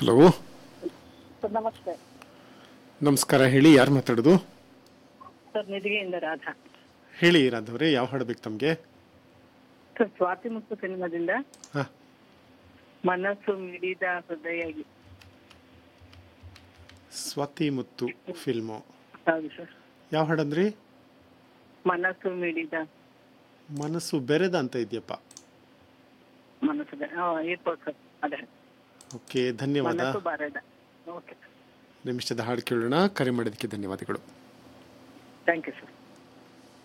hello sir ನಮಸ್ತೆ ನಮಸ್ಕಾರ ಹೇಳಿ ಯಾರು ಮಾತಾಡೋದು ಸರ್ ನಿಧಿಗೆಯಿಂದ ರಾಧಾ ಹೇಳಿ ರಾಧವ್ರೆ ಯಾವ ಹಾಡು ಬೇಕು ತಮಗೆ ಸರ್ ಸ್ವಾತಿ ಮುತ್ತು ಸಿನಿಮಾದಿಂದ ಹಾಂ ಮನಸ್ಸು ಮಿಡಿದ ಹೃದಯ ಸ್ವಾತಿ ಮುತ್ತು ಫಿಲ್ಮು ಹೌದು ಸರ್ ಯಾವ ಹಾಡಂದ್ರಿ ಮನಸ್ಸು ಮಿಡಿದ ಮನಸ್ಸು ಬೆರೆದ ಅಂತ ಇದೆಯಪ್ಪ ಮನಸ್ಸು ಬೆ- ಆ, ಇರ್ಬೋದು ಸರ್ ಅದೇ ಓಕೆ ಧನ್ಯವಾದ ಮನಸ್ಸು ಬಾರದ ಓಕೆ ನಿಮಿಷದ ಹಾಡು ಕೇಳೋಣ ಕರೆ ಮಾಡಿದ್ದಕ್ಕೆ ಧನ್ಯವಾದಗಳು ಥ್ಯಾಂಕ್ ಯು ಸರ್